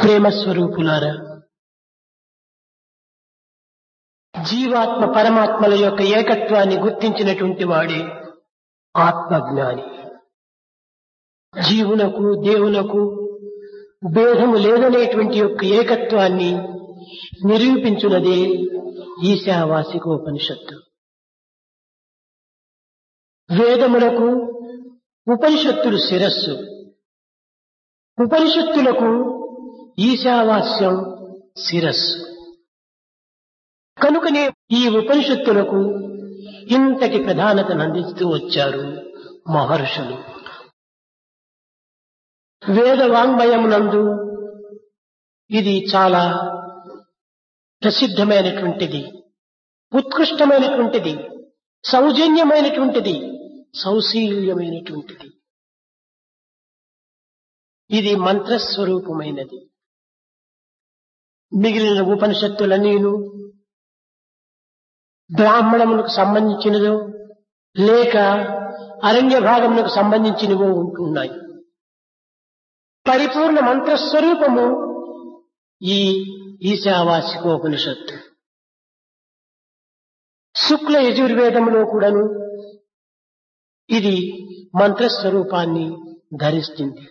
ప్రేమ స్వరూపులారా జీవాత్మ పరమాత్మల యొక్క ఏకత్వాన్ని గుర్తించినటువంటి వాడే ఆత్మజ్ఞాని జీవునకు దేవునకు భేదము లేదనేటువంటి యొక్క ఏకత్వాన్ని నిరూపించున్నదే ఈశావాసికోపనిషత్తు వేదములకు ఉపనిషత్తులు శిరస్సు ఉపనిషత్తులకు ఈశావాస్యం శిరస్సు కనుకనే ఈ ఉపనిషత్తులకు ఇంతటి ప్రధానతను అందిస్తూ వచ్చారు మహర్షులు వేద వాంగ్మయమునందు ఇది చాలా ప్రసిద్ధమైనటువంటిది ఉత్కృష్టమైనటువంటిది సౌజన్యమైనటువంటిది సౌశీల్యమైనటువంటిది ఇది మంత్రస్వరూపమైనది మిగిలిన ఉపనిషత్తులన్నీను బ్రాహ్మణములకు సంబంధించినదో లేక అరణ్య భాగములకు సంబంధించినవో ఉంటున్నాయి పరిపూర్ణ మంత్రస్వరూపము ఈ ఈశావాసికోపనిషత్తు శుక్ల యజుర్వేదములో కూడాను ఇది మంత్రస్వరూపాన్ని ధరిస్తుంది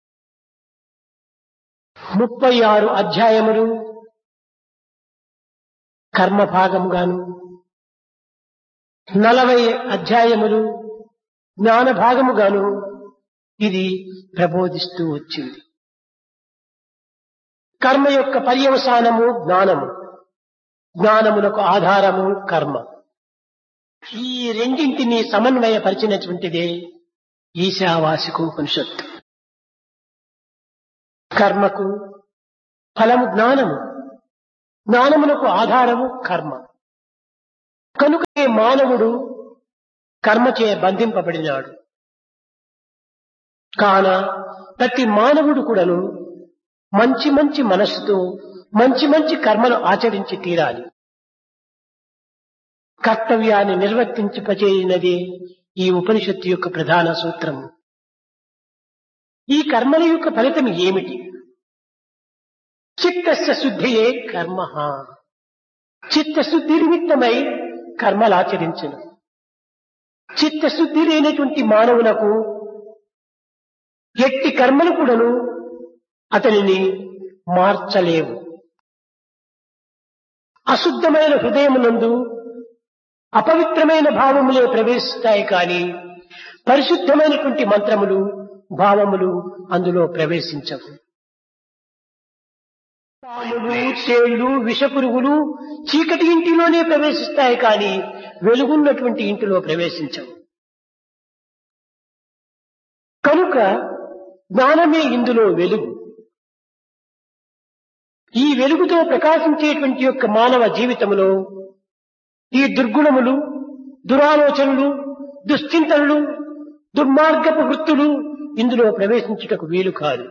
ముప్పై ఆరు అధ్యాయములు కర్మభాగముగాను నలభై అధ్యాయములు జ్ఞాన భాగముగాను ఇది ప్రబోధిస్తూ వచ్చింది కర్మ యొక్క పర్యవసానము జ్ఞానము జ్ఞానములకు ఆధారము కర్మ ఈ రెండింటిని సమన్వయపరిచినటువంటిదే ఈశావాసికోపనిషత్తు కర్మకు ఫలము జ్ఞానము జ్ఞానమునకు ఆధారము కర్మ కనుక మానవుడు కర్మచే బంధింపబడినాడు కాన ప్రతి మానవుడు కూడాను మంచి మంచి మనస్సుతో మంచి మంచి కర్మను ఆచరించి తీరాలి కర్తవ్యాన్ని నిర్వర్తించపచేయనదే ఈ ఉపనిషత్తు యొక్క ప్రధాన సూత్రము ఈ కర్మల యొక్క ఫలితం ఏమిటి చిత్తస్య శుద్ధియే కర్మ చిత్తశుద్ధి నిమిత్తమై కర్మలాచరించను చిత్తశుద్ధి లేనటువంటి మానవులకు ఎట్టి కర్మలు కూడాను అతనిని మార్చలేవు అశుద్ధమైన హృదయమునందు అపవిత్రమైన భావములే ప్రవేశిస్తాయి కానీ పరిశుద్ధమైనటువంటి మంత్రములు భావములు అందులో ప్రవేశించవు పాములు తేళ్లు విషపురుగులు చీకటి ఇంటిలోనే ప్రవేశిస్తాయి కానీ వెలుగున్నటువంటి ఇంటిలో ప్రవేశించవు కనుక జ్ఞానమే ఇందులో వెలుగు ఈ వెలుగుతో ప్రకాశించేటువంటి యొక్క మానవ జీవితములో ఈ దుర్గుణములు దురాలోచనలు దుశ్చింతనలు దుర్మార్గపు వృత్తులు ఇందులో ప్రవేశించుటకు వీలు కాదు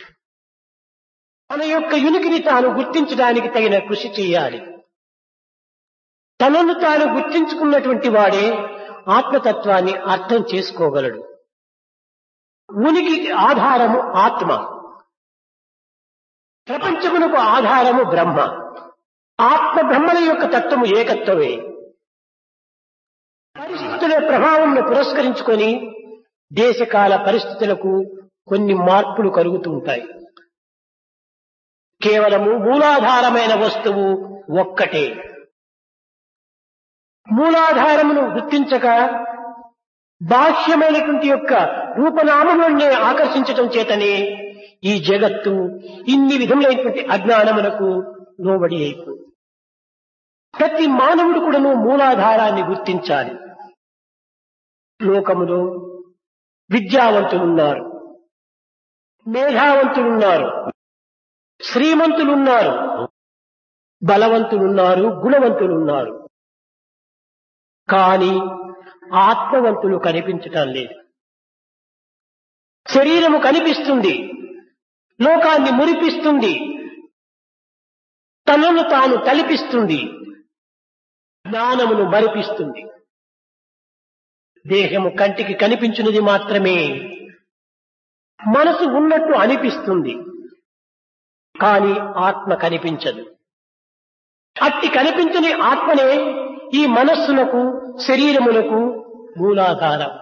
తన యొక్క యునికిని తాను గుర్తించడానికి తగిన కృషి చేయాలి తనను తాను గుర్తించుకున్నటువంటి వాడే ఆత్మతత్వాన్ని అర్థం చేసుకోగలడు ఉనికి ఆధారము ఆత్మ ప్రపంచమునకు ఆధారము బ్రహ్మ ఆత్మ బ్రహ్మల యొక్క తత్వము ఏకత్వమే పరిస్థితుల ప్రభావంను పురస్కరించుకొని దేశకాల పరిస్థితులకు కొన్ని మార్పులు కలుగుతూ ఉంటాయి కేవలము మూలాధారమైన వస్తువు ఒక్కటే మూలాధారమును గుర్తించక బాహ్యమైనటువంటి యొక్క రూపనామములనే ఆకర్షించటం చేతనే ఈ జగత్తు ఇన్ని విధములైనటువంటి అజ్ఞానములకు లోబడి అయిపోయింది ప్రతి మానవుడు కూడాను మూలాధారాన్ని గుర్తించాలి లోకములో విద్యావంతులున్నారు మేధావంతులున్నారు శ్రీమంతులున్నారు బలవంతులున్నారు గుణవంతులున్నారు కానీ ఆత్మవంతులు కనిపించటం లేదు శరీరము కనిపిస్తుంది లోకాన్ని మురిపిస్తుంది తనను తాను తలిపిస్తుంది జ్ఞానమును మరిపిస్తుంది దేహము కంటికి కనిపించినది మాత్రమే మనసు ఉన్నట్టు అనిపిస్తుంది కానీ ఆత్మ కనిపించదు అట్టి కనిపించని ఆత్మనే ఈ మనస్సునకు శరీరములకు మూలాధారం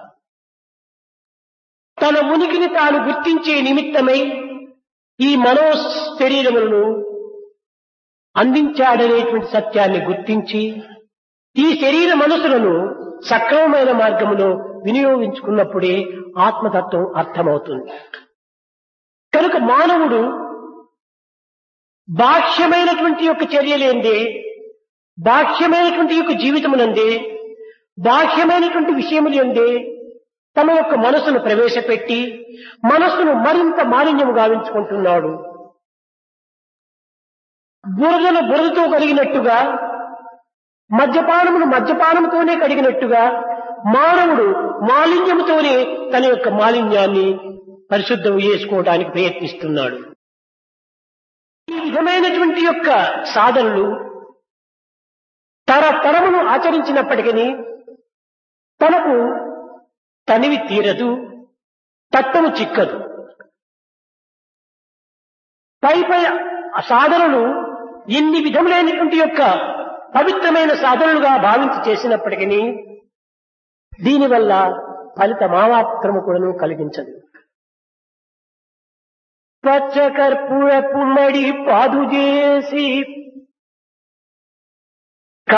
తన ఉనికిని తాను గుర్తించే నిమిత్తమై ఈ మనో శరీరములను అందించాడనేటువంటి సత్యాన్ని గుర్తించి ఈ శరీర మనసులను సక్రమమైన మార్గములో వినియోగించుకున్నప్పుడే ఆత్మతత్వం అర్థమవుతుంది కనుక మానవుడు బాహ్యమైనటువంటి యొక్క చర్యలేందే బాహ్యమైనటువంటి యొక్క జీవితమునందే బాహ్యమైనటువంటి విషయములందే తమ యొక్క మనసును ప్రవేశపెట్టి మనస్సును మరింత మాలిన్యము గావించుకుంటున్నాడు బురదను బురదతో కలిగినట్టుగా మద్యపానమును మద్యపానముతోనే కడిగినట్టుగా మానవుడు మాలిన్యముతోనే తన యొక్క మాలిన్యాన్ని పరిశుద్ధం చేసుకోవడానికి ప్రయత్నిస్తున్నాడు ఈ విధమైనటువంటి యొక్క సాధనలు తరతరమును ఆచరించినప్పటికీ తనకు తనివి తీరదు తత్వము చిక్కదు పై పై సాధనలు ఎన్ని విధములైనటువంటి యొక్క పవిత్రమైన సాధనలుగా భావించి చేసినప్పటికీ దీనివల్ల ఫలిత మామాత్రము కూడాను కలిగించదు పచ్చకర్పూర పుమ్మడి పాదు చేసి